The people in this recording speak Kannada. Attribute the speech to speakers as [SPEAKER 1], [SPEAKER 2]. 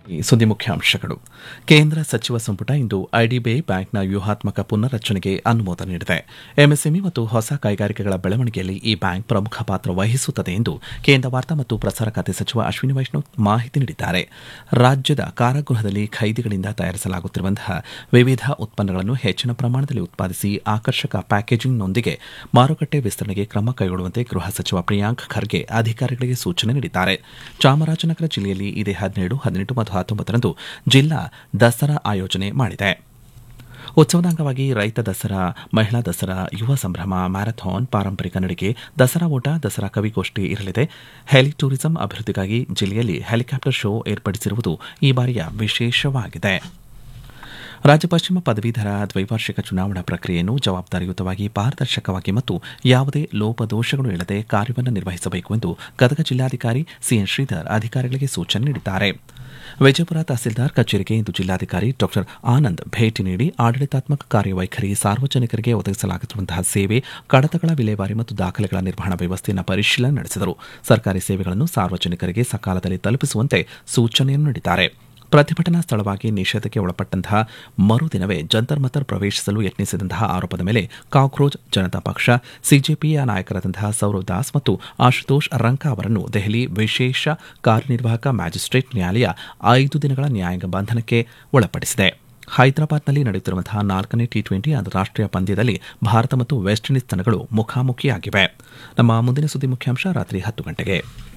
[SPEAKER 1] ಸುದ್ದಿ ಮುಖ್ಯಾಂಶಗಳು ಕೇಂದ್ರ ಸಚಿವ ಸಂಪುಟ ಇಂದು ಐಡಿಬಿಐ ಬ್ಯಾಂಕ್ನ ವ್ಯೂಹಾತ್ಮಕ ಪುನರ್ರಚನೆಗೆ ಅನುಮೋದನೆ ನೀಡಿದೆ ಎಂಎಸ್ಎಂಇ ಮತ್ತು ಹೊಸ ಕೈಗಾರಿಕೆಗಳ ಬೆಳವಣಿಗೆಯಲ್ಲಿ ಈ ಬ್ಯಾಂಕ್ ಪ್ರಮುಖ ಪಾತ್ರ ವಹಿಸುತ್ತದೆ ಎಂದು ಕೇಂದ್ರ ವಾರ್ತಾ ಮತ್ತು ಪ್ರಸಾರ ಖಾತೆ ಸಚಿವ ಅಶ್ವಿನಿ ವೈಷ್ಣವ್ ಮಾಹಿತಿ ನೀಡಿದ್ದಾರೆ ರಾಜ್ಯದ ಕಾರಾಗೃಹದಲ್ಲಿ ಖೈದಿಗಳಿಂದ ತಯಾರಿಸಲಾಗುತ್ತಿರುವಂತಹ ವಿವಿಧ ಉತ್ಪನ್ನಗಳನ್ನು ಹೆಚ್ಚಿನ ಪ್ರಮಾಣದಲ್ಲಿ ಉತ್ಪಾದಿಸಿ ಆಕರ್ಷಕ ಪ್ಯಾಕೇಜಿಂಗ್ನೊಂದಿಗೆ ಮಾರುಕಟ್ಟೆ ವಿಸ್ತರಣೆಗೆ ಕ್ರಮ ಕೈಗೊಳ್ಳುವಂತೆ ಗೃಹ ಸಚಿವ ಪ್ರಿಯಾಂಕ್ ಖರ್ಗೆ ಅಧಿಕಾರಿಗಳಿಗೆ ಸೂಚನೆ ನೀಡಿದ್ದಾರೆ ಚಾಮರಾಜನಗರ ಜಿಲ್ಲೆಯಲ್ಲಿ ಇದೇ ಹದಿನೇಳು ಹದಿನೆಂಟು ಮತ್ತು ಹತ್ತೊಂಬತ್ತರಂದು ಜಿಲ್ಲಾ ದಸರಾ ಆಯೋಜನೆ ಮಾಡಿದೆ ಉತ್ಸವದ ಅಂಗವಾಗಿ ರೈತ ದಸರಾ ಮಹಿಳಾ ದಸರಾ ಯುವ ಸಂಭ್ರಮ ಮ್ಯಾರಥಾನ್ ಪಾರಂಪರಿಕ ನಡಿಗೆ ದಸರಾ ಓಟ ದಸರಾ ಕವಿಗೋಷ್ಠಿ ಇರಲಿದೆ ಹೆಲಿ ಟೂರಿಸಂ ಅಭಿವೃದ್ಧಿಗಾಗಿ ಜಿಲ್ಲೆಯಲ್ಲಿ ಹೆಲಿಕಾಪ್ಟರ್ ಶೋ ಏರ್ಪಡಿಸಿರುವುದು ಈ ಬಾರಿಯ ವಿಶೇಷವಾಗಿದೆ ರಾಜ್ಯ ಪಶ್ಚಿಮ ಪದವೀಧರ ದ್ವೈವಾರ್ಷಿಕ ಚುನಾವಣಾ ಪ್ರಕ್ರಿಯೆಯನ್ನು ಜವಾಬ್ದಾರಿಯುತವಾಗಿ ಪಾರದರ್ಶಕವಾಗಿ ಮತ್ತು ಯಾವುದೇ ಲೋಪದೋಷಗಳು ಇಲ್ಲದೆ ಕಾರ್ಯವನ್ನು ನಿರ್ವಹಿಸಬೇಕು ಎಂದು ಗದಗ ಜಿಲ್ಲಾಧಿಕಾರಿ ಸಿಎನ್ ಶ್ರೀಧರ್ ಅಧಿಕಾರಿಗಳಿಗೆ ಸೂಚನೆ ನೀಡಿದ್ದಾರೆ ವಿಜಯಪುರ ತಹಸೀಲ್ದಾರ್ ಕಚೇರಿಗೆ ಇಂದು ಜಿಲ್ಲಾಧಿಕಾರಿ ಡಾ ಆನಂದ್ ಭೇಟಿ ನೀಡಿ ಆಡಳಿತಾತ್ಮಕ ಕಾರ್ಯವೈಖರಿ ಸಾರ್ವಜನಿಕರಿಗೆ ಒದಗಿಸಲಾಗುತ್ತಿರುವಂತಹ ಸೇವೆ ಕಡತಗಳ ವಿಲೇವಾರಿ ಮತ್ತು ದಾಖಲೆಗಳ ನಿರ್ವಹಣಾ ವ್ಯವಸ್ಥೆಯನ್ನು ಪರಿಶೀಲನೆ ನಡೆಸಿದರು ಸರ್ಕಾರಿ ಸೇವೆಗಳನ್ನು ಸಾರ್ವಜನಿಕರಿಗೆ ಸಕಾಲದಲ್ಲಿ ತಲುಪಿಸುವಂತೆ ಸೂಚನೆಯನ್ನು ನೀಡಿದ್ದಾರೆ ಪ್ರತಿಭಟನಾ ಸ್ಥಳವಾಗಿ ನಿಷೇಧಕ್ಕೆ ಒಳಪಟ್ಟಂತಹ ಮರುದಿನವೇ ಜಂತರ್ ಮಂತರ್ ಪ್ರವೇಶಿಸಲು ಯತ್ನಿಸಿದಂತಹ ಆರೋಪದ ಮೇಲೆ ಕಾಕ್ರೋಚ್ ಜನತಾ ಪಕ್ಷ ಸಿಜೆಪಿಯ ನಾಯಕರಾದಂತಹ ಸೌರವ್ ದಾಸ್ ಮತ್ತು ಆಶುತೋಷ್ ರಂಕಾ ಅವರನ್ನು ದೆಹಲಿ ವಿಶೇಷ ಕಾರ್ಯನಿರ್ವಾಹಕ ಮ್ಯಾಜಿಸ್ಟ್ರೇಟ್ ನ್ಯಾಯಾಲಯ ಐದು ದಿನಗಳ ನ್ಯಾಯಾಂಗ ಬಂಧನಕ್ಕೆ ಒಳಪಡಿಸಿದೆ ಹೈದರಾಬಾದ್ನಲ್ಲಿ ನಡೆಯುತ್ತಿರುವಂತಹ ನಾಲ್ಕನೇ ಟಿ ಟ್ವೆಂಟಿ ಅಂತಾರಾಷ್ಟೀಯ ಪಂದ್ಯದಲ್ಲಿ ಭಾರತ ಮತ್ತು ವೆಸ್ಟ್ ಇಂಡೀಸ್ ತಂಡಗಳು ಮುಖಾಮುಖಿಯಾಗಿವೆ ನಮ್ಮ ಮುಂದಿನ ಸುದ್ದಿ ಮುಖ್ಯಾಂಶ ರಾತ್ರಿ ಹತ್ತು ಗಂಟೆಗೆ